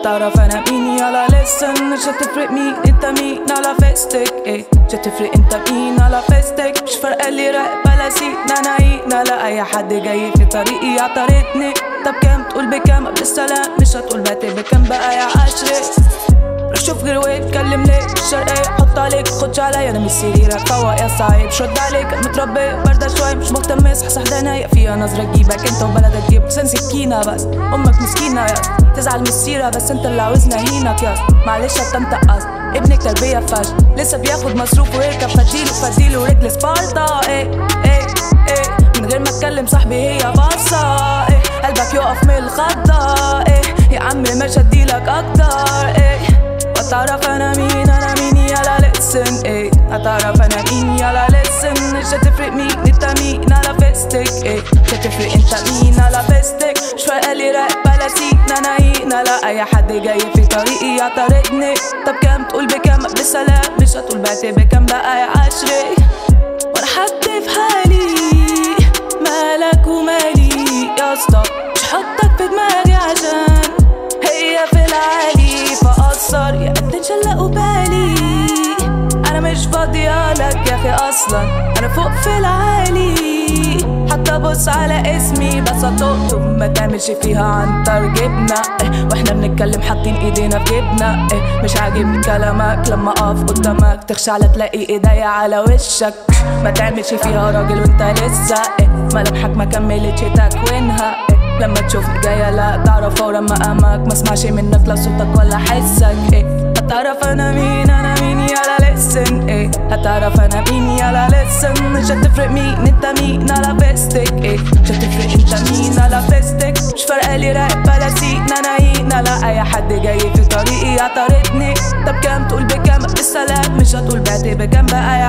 هتعرف انا مين يلا لسن مش هتفرق مين انت مين على فيستك ايه مش هتفرق انت مين على فيستك مش فارقة اللي راق بلا سينا ناينا لا اي حد جاي في طريقي يعترضني طب كام تقول بكام قبل السلام مش هتقول باتي بكام بقى يا عشرة روح شوف غير وين اتكلم ليه مش شرقية حط عليك خدش عليا انا مش سريرك فوق يا صعيب شد عليك متربي باردة شوي مش مهتم اصحى صح دنايا فيها نظرة تجيبك انت وبلدك تجيب لسان سكينة بس امك مسكينة يا تزعل من السيرة بس انت اللي عاوزنا هينك يا معلش هتنتقص ابنك تربية فشل لسه بياخد مصروف ويركب فديله فديله رجل سبارتا ايه ايه ايه من غير ما اتكلم صاحبي هي باصة ايه قلبك يقف من الخضة ايه يا عمي مش هديلك اكتر ايه هتعرف انا مين انا مين يلا لسن ايه هتعرف انا مين يلا لسن مش هتفرق مين انت مين على فيستك ايه مش هتفرق انت مين على فيستك مش فارقة لي راق بلا سينا ناينا لا اي حد جاي في طريقي يعترضني طب كام تقول بكام قبل السلام مش هتقول بعتي بكام بقى يا عشري ولا حد في حالي مالك ومالي يا اسطى مش حطك في دماغي عشان هي في العالي فقصر يا قد انشلق وبالي انا مش فاضية لك يا اخي اصلا انا فوق في العالي حتى بص على اسمي بس هتقطب ما تعملش فيها عنتر جبنا إيه واحنا بنتكلم حاطين ايدينا في جبنا إيه مش عاجبني كلامك لما اقف قدامك تخشع لا تلاقي ايديا على وشك ما تعملش فيها راجل وانت لسه إيه ملامحك ما كملتش تكوينها إيه لما تشوفني جاية لا تعرف فورا مقامك ما اسمعش منك لا صوتك ولا حسك ايه هتعرف انا مين انا مين يلا لسن ايه هتعرف انا مين يلا لسن مش هتفرق مين انت مين على فيستك ايه مش هتفرق انت مين على فيستك مش فارقة لي راق بلا سينا ناينا لا اي حد جاي في طريقي يعترضني طب كام تقول بكام بالسلام مش هتقول بعتي بكام بقى يا